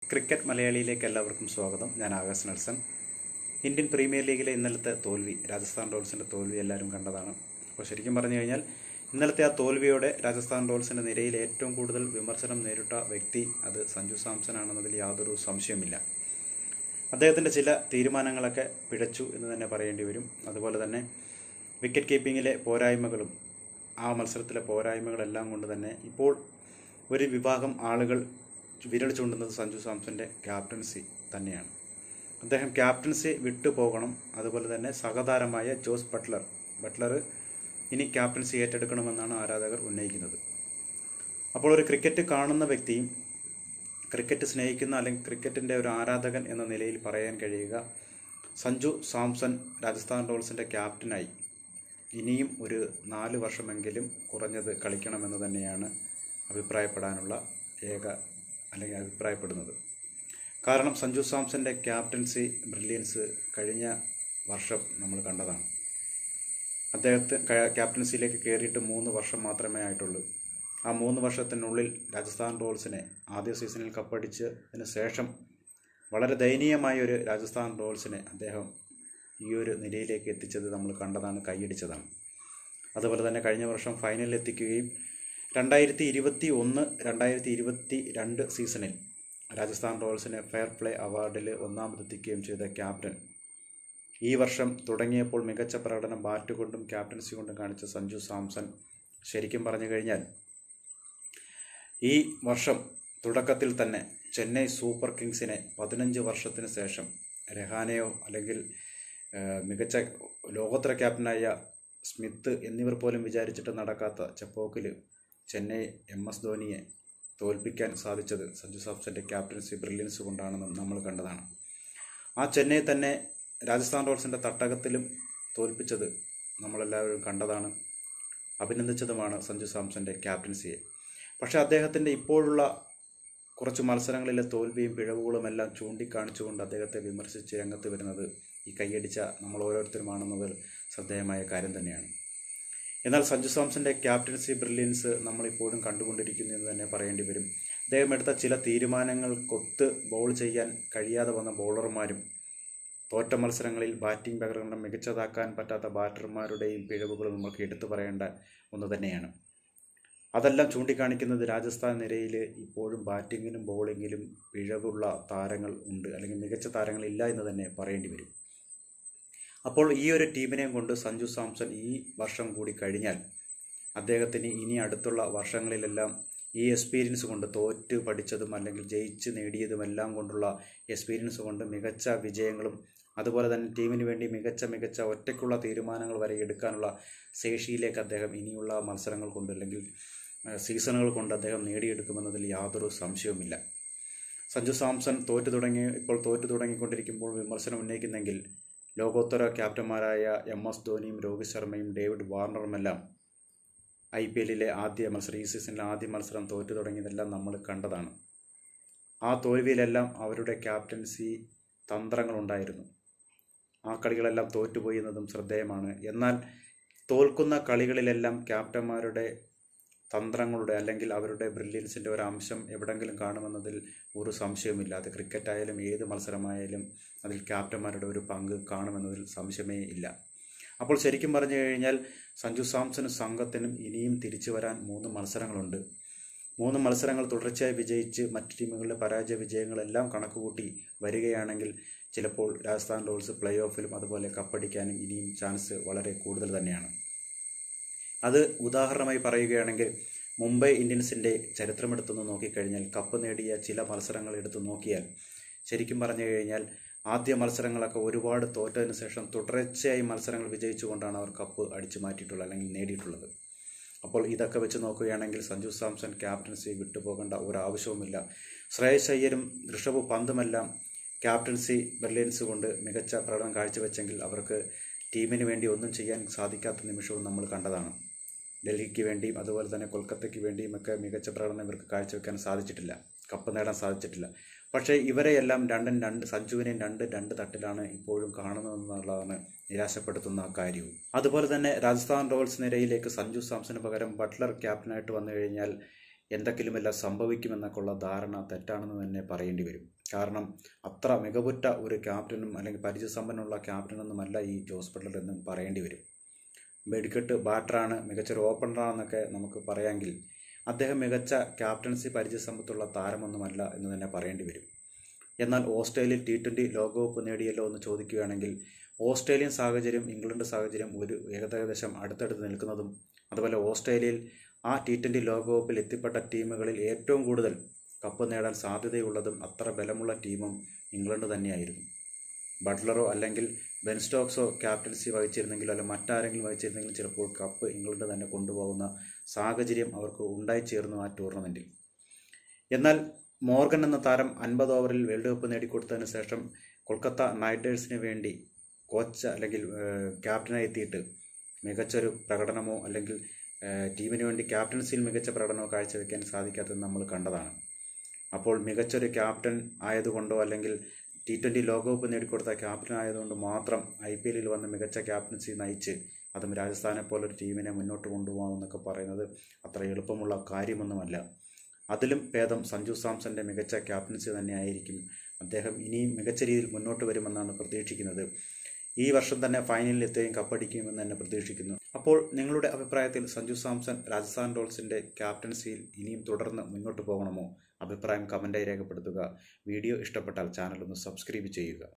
cricket മലയാളിയിലേക്ക് എല്ലാവർക്കും സ്വാഗതം ഞാൻ ആകാശ് നെൽസൺ ഇന്ത്യൻ പ്രീമിയർ ലീഗിലെ ഇന്നലത്തെ തോൽവി രാജസ്ഥാൻ റോയൽസിൻ്റെ തോൽവി എല്ലാവരും കണ്ടതാണ് അപ്പോൾ ശരിക്കും പറഞ്ഞു കഴിഞ്ഞാൽ ഇന്നലത്തെ ആ തോൽവിയോടെ രാജസ്ഥാൻ റോയൽസിൻ്റെ നിരയിൽ ഏറ്റവും കൂടുതൽ വിമർശനം നേരിട്ട വ്യക്തി അത് സഞ്ജു സാംസൺ ആണെന്നതിൽ യാതൊരു സംശയമില്ല അദ്ദേഹത്തിൻ്റെ ചില തീരുമാനങ്ങളൊക്കെ പിഴച്ചു എന്ന് തന്നെ പറയേണ്ടി വരും അതുപോലെ തന്നെ വിക്കറ്റ് കീപ്പിങ്ങിലെ പോരായ്മകളും ആ മത്സരത്തിലെ പോരായ്മകളെല്ലാം കൊണ്ട് തന്നെ ഇപ്പോൾ ഒരു വിഭാഗം ആളുകൾ വിരൽ ചൂണ്ടുന്നത് സഞ്ജു സാംസന്റെ ക്യാപ്റ്റൻസി തന്നെയാണ് അദ്ദേഹം ക്യാപ്റ്റൻസി വിട്ടു പോകണം അതുപോലെ തന്നെ സഹതാരമായ ജോസ് ബട്ട്ലർ ബട്ട്ലർ ഇനി ക്യാപ്റ്റൻസി ഏറ്റെടുക്കണമെന്നാണ് ആരാധകർ ഉന്നയിക്കുന്നത് അപ്പോൾ ഒരു ക്രിക്കറ്റ് കാണുന്ന വ്യക്തിയും ക്രിക്കറ്റ് സ്നേഹിക്കുന്ന അല്ലെങ്കിൽ ക്രിക്കറ്റിൻ്റെ ഒരു ആരാധകൻ എന്ന നിലയിൽ പറയാൻ കഴിയുക സഞ്ജു സാംസൺ രാജസ്ഥാൻ റോയൽസിൻ്റെ ക്യാപ്റ്റനായി ഇനിയും ഒരു നാല് വർഷമെങ്കിലും കുറഞ്ഞത് കളിക്കണമെന്ന് തന്നെയാണ് അഭിപ്രായപ്പെടാനുള്ള ഏക അല്ലെങ്കിൽ അഭിപ്രായപ്പെടുന്നത് കാരണം സഞ്ജു സാംസന്റെ ക്യാപ്റ്റൻസി ബ്രില്യൻസ് കഴിഞ്ഞ വർഷം നമ്മൾ കണ്ടതാണ് അദ്ദേഹത്തെ ക- ക്യാപ്റ്റൻസിയിലേക്ക് കയറിയിട്ട് മൂന്ന് വർഷം മാത്രമേ ആയിട്ടുള്ളൂ ആ മൂന്ന് വർഷത്തിനുള്ളിൽ രാജസ്ഥാൻ റോയൽസിനെ ആദ്യ സീസണിൽ കപ്പടിച്ചതിന് ശേഷം വളരെ ദയനീയമായ ഒരു രാജസ്ഥാൻ റോയൽസിനെ അദ്ദേഹം ഈ ഒരു നിലയിലേക്ക് എത്തിച്ചത് നമ്മൾ കണ്ടതാണ് കൈയടിച്ചതാണ് അതുപോലെ തന്നെ കഴിഞ്ഞ വർഷം ഫൈനലിൽ എത്തിക്കുകയും രണ്ടായിരത്തി ഇരുപത്തി ഒന്ന് രണ്ടായിരത്തി ഇരുപത്തി രണ്ട് സീസണിൽ രാജസ്ഥാൻ റോയൽസിനെ ഫെയർ പ്ലേ അവാർഡിൽ ഒന്നാമതെത്തിക്കുകയും ചെയ്ത ക്യാപ്റ്റൻ ഈ വർഷം തുടങ്ങിയപ്പോൾ മികച്ച പ്രകടനം ബാറ്റ് കൊണ്ടും ക്യാപ്റ്റൻസി കൊണ്ടും കാണിച്ച സഞ്ജു സാംസൺ ശരിക്കും പറഞ്ഞു കഴിഞ്ഞാൽ ഈ വർഷം തുടക്കത്തിൽ തന്നെ ചെന്നൈ സൂപ്പർ കിങ്സിനെ പതിനഞ്ച് വർഷത്തിന് ശേഷം രഹാനെയോ അല്ലെങ്കിൽ ആ, മികച്ച ലോകോത്തര ക്യാപ്റ്റനായ സ്മിത്ത് എന്നിവർ പോലും വിചാരിച്ചിട്ട് നടക്കാത്ത ചെപ്പോക്കിൽ ചെന്നൈ എം എസ് ധോനിയെ തോൽപ്പിക്കാൻ സാധിച്ചത് സഞ്ജു സാംസന്റെ ക്യാപ്റ്റൻസി ബ്രില്യൻസ് കൊണ്ടാണെന്നും നമ്മൾ കണ്ടതാണ് ആ ചെന്നൈ തന്നെ രാജസ്ഥാൻ റോയൽസിന്റെ തട്ടകത്തിലും തോൽപ്പിച്ചത് നമ്മളെല്ലാവരും കണ്ടതാണ് അഭിനന്ദിച്ചതുമാണ് സഞ്ജു സാംസന്റെ ക്യാപ്റ്റൻസിയെ പക്ഷേ അദ്ദേഹത്തിൻ്റെ ഇപ്പോഴുള്ള കുറച്ച് മത്സരങ്ങളിലെ തോൽവിയും പിഴവുകളും എല്ലാം ചൂണ്ടിക്കാണിച്ചുകൊണ്ട് അദ്ദേഹത്തെ വിമർശിച്ച് രംഗത്ത് വരുന്നത് ഈ കൈയടിച്ച നമ്മൾ ഓരോരുത്തരുമാണെന്നത് ശ്രദ്ധേയമായ കാര്യം തന്നെയാണ് എന്നാൽ സഞ്ജു സാംസന്റെ ക്യാപ്റ്റൻസി ബ്രില്യൻസ് നമ്മളിപ്പോഴും കണ്ടുകൊണ്ടിരിക്കുന്നു എന്ന് തന്നെ പറയേണ്ടി വരും അദ്ദേഹം എടുത്ത ചില തീരുമാനങ്ങൾക്കൊത്ത് ബോൾ ചെയ്യാൻ കഴിയാതെ വന്ന ബോളർമാരും തോറ്റ മത്സരങ്ങളിൽ ബാറ്റിംഗ് പ്രകടനം മികച്ചതാക്കാൻ പറ്റാത്ത ബാറ്റർമാരുടെയും പിഴവുകൾ നമുക്ക് എടുത്തു പറയേണ്ട ഒന്ന് തന്നെയാണ് അതെല്ലാം ചൂണ്ടിക്കാണിക്കുന്നത് രാജസ്ഥാൻ നിരയിൽ ഇപ്പോഴും ബാറ്റിങ്ങിലും ബോളിങ്ങിലും പിഴവുള്ള താരങ്ങൾ ഉണ്ട് അല്ലെങ്കിൽ മികച്ച താരങ്ങൾ ഇല്ല എന്ന് തന്നെ പറയേണ്ടി വരും അപ്പോൾ ഈ ഒരു ടീമിനെയും കൊണ്ട് സഞ്ജു സാംസൺ ഈ വർഷം കൂടി കഴിഞ്ഞാൽ അദ്ദേഹത്തിന് ഇനി അടുത്തുള്ള വർഷങ്ങളിലെല്ലാം ഈ എക്സ്പീരിയൻസ് കൊണ്ട് തോറ്റ് പഠിച്ചതും അല്ലെങ്കിൽ ജയിച്ച് നേടിയതുമെല്ലാം കൊണ്ടുള്ള എക്സ്പീരിയൻസ് കൊണ്ട് മികച്ച വിജയങ്ങളും അതുപോലെ തന്നെ ടീമിന് വേണ്ടി മികച്ച മികച്ച ഒറ്റയ്ക്കുള്ള തീരുമാനങ്ങൾ വരെ എടുക്കാനുള്ള ശേഷിയിലേക്ക് അദ്ദേഹം ഇനിയുള്ള മത്സരങ്ങൾ കൊണ്ട് അല്ലെങ്കിൽ ഏഹ്, സീസണുകൾ കൊണ്ട് അദ്ദേഹം നേടിയെടുക്കുമെന്നതിൽ യാതൊരു സംശയവുമില്ല സഞ്ജു സാംസൺ തോറ്റു തുടങ്ങി ഇപ്പോൾ തോറ്റു തുടങ്ങിക്കൊണ്ടിരിക്കുമ്പോൾ വിമർശനം ഉന്നയിക്കുന്നെങ്കിൽ ലോകോത്തര ക്യാപ്റ്റന്മാരായ എം എസ് ധോനിയും രോഹിത് ശർമ്മയും ഡേവിഡ് വാർണറുമെല്ലാം ഐ പി എല്ലിലെ ആദ്യ മത്സരം ഈ സീസണിലെ ആദ്യ മത്സരം തോറ്റു തുടങ്ങിയതെല്ലാം നമ്മൾ കണ്ടതാണ് ആ തോൽവിയിലെല്ലാം അവരുടെ ക്യാപ്റ്റൻസി തന്ത്രങ്ങളുണ്ടായിരുന്നു ആ കളികളെല്ലാം തോറ്റുപോയി എന്നതും ശ്രദ്ധേയമാണ് എന്നാൽ തോൽക്കുന്ന കളികളിലെല്ലാം ക്യാപ്റ്റന്മാരുടെ തന്ത്രങ്ങളുടെ അല്ലെങ്കിൽ അവരുടെ ബ്രില്യൻസിൻ്റെ ഒരു അംശം എവിടെങ്കിലും കാണുമെന്നതിൽ ഒരു സംശയവുമില്ല അത് ക്രിക്കറ്റ് ആയാലും ഏത് മത്സരമായാലും അതിൽ ക്യാപ്റ്റന്മാരുടെ ഒരു പങ്ക് കാണുമെന്നതിൽ സംശയമേ ഇല്ല അപ്പോൾ ശരിക്കും പറഞ്ഞു കഴിഞ്ഞാൽ സഞ്ജു സാംസണും സംഘത്തിനും ഇനിയും തിരിച്ചു വരാൻ മൂന്ന് മത്സരങ്ങളുണ്ട് മൂന്ന് മത്സരങ്ങൾ തുടർച്ചയായി വിജയിച്ച് മറ്റ് ടീമുകളുടെ പരാജയ വിജയങ്ങളെല്ലാം കണക്കുകൂട്ടി വരികയാണെങ്കിൽ ചിലപ്പോൾ രാജസ്ഥാൻ റോയൽസ് പ്ലേ ഓഫിലും അതുപോലെ കപ്പടിക്കാനും ഇനിയും ചാൻസ് വളരെ കൂടുതൽ തന്നെയാണ് അത് ഉദാഹരണമായി പറയുകയാണെങ്കിൽ മുംബൈ ഇന്ത്യൻസിൻ്റെ ചരിത്രമെടുത്തൊന്ന് നോക്കിക്കഴിഞ്ഞാൽ കപ്പ് നേടിയ ചില മത്സരങ്ങൾ എടുത്തു നോക്കിയാൽ ശരിക്കും പറഞ്ഞു കഴിഞ്ഞാൽ ആദ്യ മത്സരങ്ങളൊക്കെ ഒരുപാട് തോറ്റതിന് ശേഷം തുടർച്ചയായി മത്സരങ്ങൾ വിജയിച്ചുകൊണ്ടാണ് അവർ കപ്പ് അടിച്ചു മാറ്റിയിട്ടുള്ളത് അല്ലെങ്കിൽ നേടിയിട്ടുള്ളത് അപ്പോൾ ഇതൊക്കെ വെച്ച് നോക്കുകയാണെങ്കിൽ സഞ്ജു സാംസൺ ക്യാപ്റ്റൻസി വിട്ടുപോകേണ്ട ഒരു ആവശ്യവുമില്ല ശ്രേയസ് അയ്യരും ഋഷഭ് പന്തുമെല്ലാം ക്യാപ്റ്റൻസി ബ്രില്യൻസ് കൊണ്ട് മികച്ച പ്രകടനം കാഴ്ചവെച്ചെങ്കിൽ അവർക്ക് ടീമിന് വേണ്ടി ഒന്നും ചെയ്യാൻ സാധിക്കാത്ത നിമിഷവും നമ്മൾ കണ്ടതാണ് ഡൽഹിക്ക് വേണ്ടിയും അതുപോലെ തന്നെ കൊൽക്കത്തയ്ക്ക് വേണ്ടിയും ഒക്കെ മികച്ച പ്രകടനം ഇവർക്ക് കാഴ്ചവെക്കാൻ സാധിച്ചിട്ടില്ല കപ്പ് നേടാൻ സാധിച്ചിട്ടില്ല പക്ഷേ ഇവരെയെല്ലാം രണ്ടും രണ്ട് സഞ്ജുവിനെയും രണ്ട് രണ്ട് തട്ടിലാണ് ഇപ്പോഴും കാണുന്നതെന്നുള്ളതാണ് നിരാശപ്പെടുത്തുന്ന കാര്യവും അതുപോലെ തന്നെ രാജസ്ഥാൻ റോയൽസ് നിരയിലേക്ക് സഞ്ജു സാംസന് പകരം ബട്ട്ലർ ക്യാപ്റ്റനായിട്ട് വന്നു കഴിഞ്ഞാൽ എന്തെങ്കിലുമെല്ലാം സംഭവിക്കുമെന്നൊക്കെയുള്ള ധാരണ തെറ്റാണെന്ന് തന്നെ പറയേണ്ടി വരും കാരണം അത്ര മികവുറ്റ ഒരു ക്യാപ്റ്റനും അല്ലെങ്കിൽ പരിചയസമ്പന്നുള്ള ക്യാപ്റ്റനൊന്നുമല്ല ഈ ജോസ് ബട്ട്ലർ എന്നും പറയേണ്ടി വരും വെടിക്കെട്ട് ബാറ്ററാണ് മികച്ചൊരു ഓപ്പണറാണെന്നൊക്കെ നമുക്ക് പറയാമെങ്കിൽ അദ്ദേഹം മികച്ച ക്യാപ്റ്റൻസി പരിചയസമ്പത്തുള്ള താരമൊന്നുമല്ല എന്ന് തന്നെ പറയേണ്ടി വരും എന്നാൽ ഓസ്ട്രേലിയയിൽ ടി ട്വൻ്റി ലോകകപ്പ് നേടിയല്ലോ എന്ന് ചോദിക്കുകയാണെങ്കിൽ ഓസ്ട്രേലിയൻ സാഹചര്യം ഇംഗ്ലണ്ട് സാഹചര്യം ഒരു ഏകദേശം അടുത്തടുത്ത് നിൽക്കുന്നതും അതുപോലെ ഓസ്ട്രേലിയയിൽ ആ ടി ട്വൻ്റി ലോകകപ്പിൽ എത്തിപ്പെട്ട ടീമുകളിൽ ഏറ്റവും കൂടുതൽ കപ്പ് നേടാൻ സാധ്യതയുള്ളതും അത്ര ബലമുള്ള ടീമും ഇംഗ്ലണ്ട് തന്നെയായിരുന്നു ബട്ട്ലറോ അല്ലെങ്കിൽ ബെൻ സ്റ്റോക്സോ ക്യാപ്റ്റൻസി വഹിച്ചിരുന്നെങ്കിലോ അല്ലെങ്കിൽ മറ്റാരെങ്കിലും വഹിച്ചിരുന്നെങ്കിലും ചിലപ്പോൾ കപ്പ് ഇംഗ്ലണ്ട് തന്നെ കൊണ്ടുപോകുന്ന സാഹചര്യം അവർക്ക് ഉണ്ടായിച്ചേർന്നു ആ ടൂർണമെൻറ്റിൽ എന്നാൽ മോർഗൻ എന്ന താരം അൻപത് ഓവറിൽ വേൾഡ് കപ്പ് നേടിക്കൊടുത്തതിന് ശേഷം കൊൽക്കത്ത നൈറ്റ് റൈഡേഴ്സിന് വേണ്ടി കോച്ച് അല്ലെങ്കിൽ ക്യാപ്റ്റനായി എത്തിയിട്ട് മികച്ചൊരു പ്രകടനമോ അല്ലെങ്കിൽ ടീമിന് വേണ്ടി ക്യാപ്റ്റൻസിയിൽ മികച്ച പ്രകടനമോ കാഴ്ചവെക്കാൻ സാധിക്കാത്തത് നമ്മൾ കണ്ടതാണ് അപ്പോൾ മികച്ചൊരു ക്യാപ്റ്റൻ ആയതുകൊണ്ടോ അല്ലെങ്കിൽ ടി ട്വൻ്റി ലോകകപ്പ് നേടിക്കൊടുത്ത ക്യാപ്റ്റൻ ആയതുകൊണ്ട് മാത്രം ഐ പി എല്ലിൽ വന്ന് മികച്ച ക്യാപ്റ്റൻസി നയിച്ച് അതും രാജസ്ഥാനെ പോലൊരു ടീമിനെ മുന്നോട്ട് കൊണ്ടുപോകാമെന്നൊക്കെ പറയുന്നത് അത്ര എളുപ്പമുള്ള കാര്യമൊന്നുമല്ല അതിലും ഭേദം സഞ്ജു സാംസന്റെ മികച്ച ക്യാപ്റ്റൻസി തന്നെയായിരിക്കും അദ്ദേഹം ഇനിയും മികച്ച രീതിയിൽ മുന്നോട്ട് വരുമെന്നാണ് പ്രതീക്ഷിക്കുന്നത് ഈ വർഷം തന്നെ ഫൈനലിൽ എത്തുകയും കപ്പടിക്കുമെന്ന് തന്നെ പ്രതീക്ഷിക്കുന്നു അപ്പോൾ നിങ്ങളുടെ അഭിപ്രായത്തിൽ സഞ്ജു സാംസൺ രാജസ്ഥാൻ റോൾസിന്റെ ക്യാപ്റ്റൻസിയിൽ ഇനിയും തുടർന്ന് മുന്നോട്ട് പോകണമോ അഭിപ്രായം കമന്റായി രേഖപ്പെടുത്തുക വീഡിയോ ഇഷ്ടപ്പെട്ടാൽ ചാനൽ ഒന്ന് സബ്സ്ക്രൈബ് ചെയ്യുക